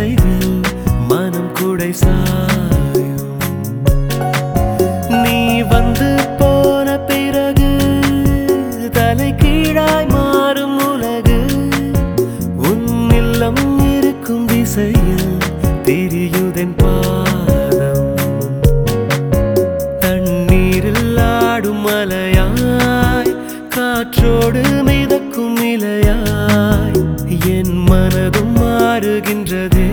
அசைவில் மனம் குடை சாயும் நீ வந்து போன பிறகு தலை கீழாய் மாறும் உலகு உன் இல்லம் இருக்கும் திசையில் திரியுதென் பாதம் தண்ணீரில் ஆடும் மலையாய் காற்றோடு மிதக்கும் நிலையாய் என் மனதும் மாறுகின்றதே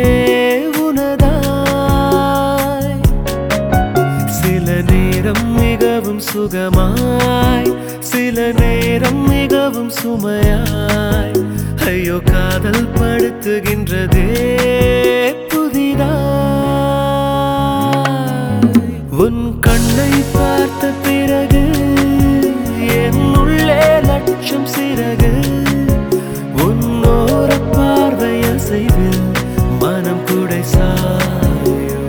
உனதாய் சில நேரம் மிகவும் சுகமாய் சில நேரம் மிகவும் சுமையாய் ஐயோ காதல் படுத்துகின்றதே புதிதாய் உன் கண்ணை பார்த்த பிறகு என் உள்ளே லட்சம் சிறகு உன்னோர பார்வை அசைவில் மனம் குடை சாயும்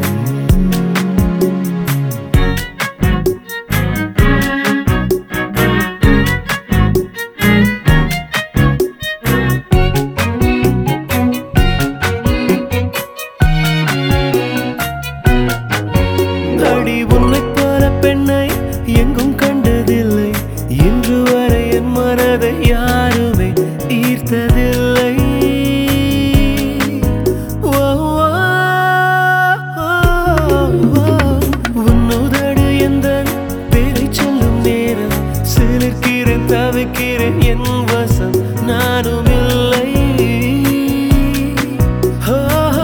அடி உன்னைப் போல பெண்ணை எங்கும் கண்டதில்லை இன்று வரை என் மனதை யாருமே ஈர்த்ததில்லை ஓ, ஓ, ஓ, ஓ. உன் உதடு எந்த பேரை சொல்லும் நேரம் சிலிர்க்கிறேன் தவிக்கிறேன் என் வசம் நானும் இல்லை ஓ,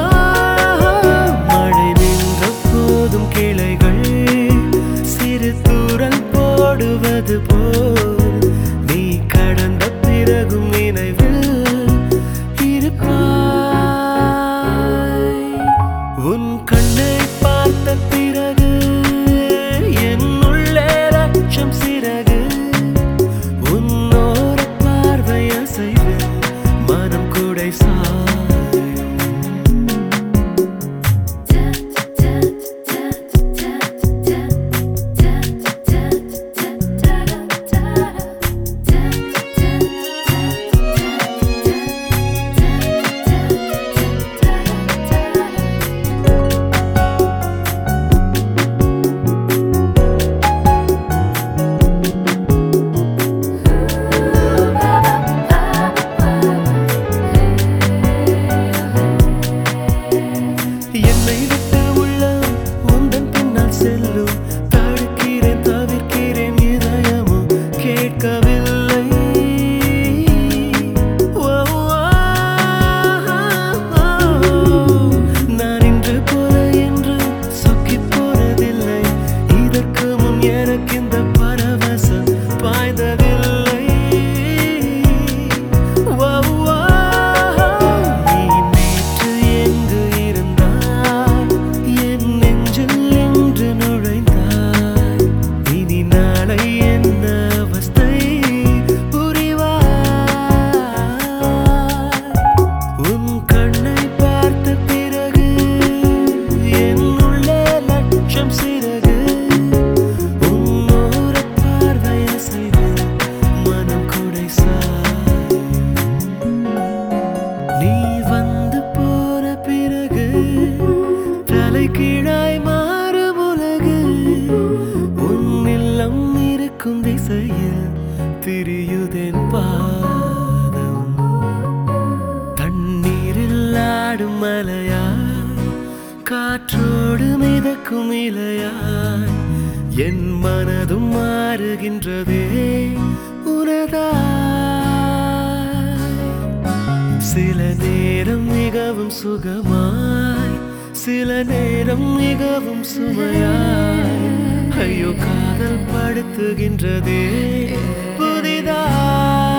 மழை நின்ற போதும் கிளைகள் சிறு தூரல் போடுவது போல் நீ கடந்த பிறகும் நினைவில் இருப்பாய் உன் கண்ணை பார்த்த பிறகு என் உள்ளே லட்சம் சிறகு உன்னோர பார்வை அசைவு மனம் குடை சாயும் என்னை விட்டு உள்ளம் உந்தன் பின்னால் செல்லும் தடுக்கிறேன் தவிர்க்கிறேன் இதயமும் கேட்கவில்லை ஓ, ஓ, நான் இன்று போல என்று சொக்கிப் போனதில்லை இதற்கு முன் எனக்கு இந்த பரவசம் பாய்ந்ததில்லை ஓ, ஓ, நீ நேற்று எங்கு இருந்தாய் என் நெஞ்சில் என்று நுழைந்தாய் இனி நாளை என்ன அவஸ்தை புரிவாய் உன் கண்ணை பார்த்த பிறகு என் உள்ளே லட்சம் சிறகு உன்னோர பார்வை அசைவு மனம் குடை சாயும் நீ வந்து போன பிறகு தலை கீழாய் மாறும் உலகு உன் இல்லம் இருக்கும் திசையில் திரியுதென் பாதம் தண்ணீரில் ஆடும் மலையாய் காற்றோடு மிதக்கும் இலையாய் என் மனதும் மாறுகின்றதே உனதாய் சில நேரம் மிகவும் சுகமாய் சில நேரம் மிகவும் சுமையாய் ஐயோ காதல் படுத்துகின்றதே புதிதாய்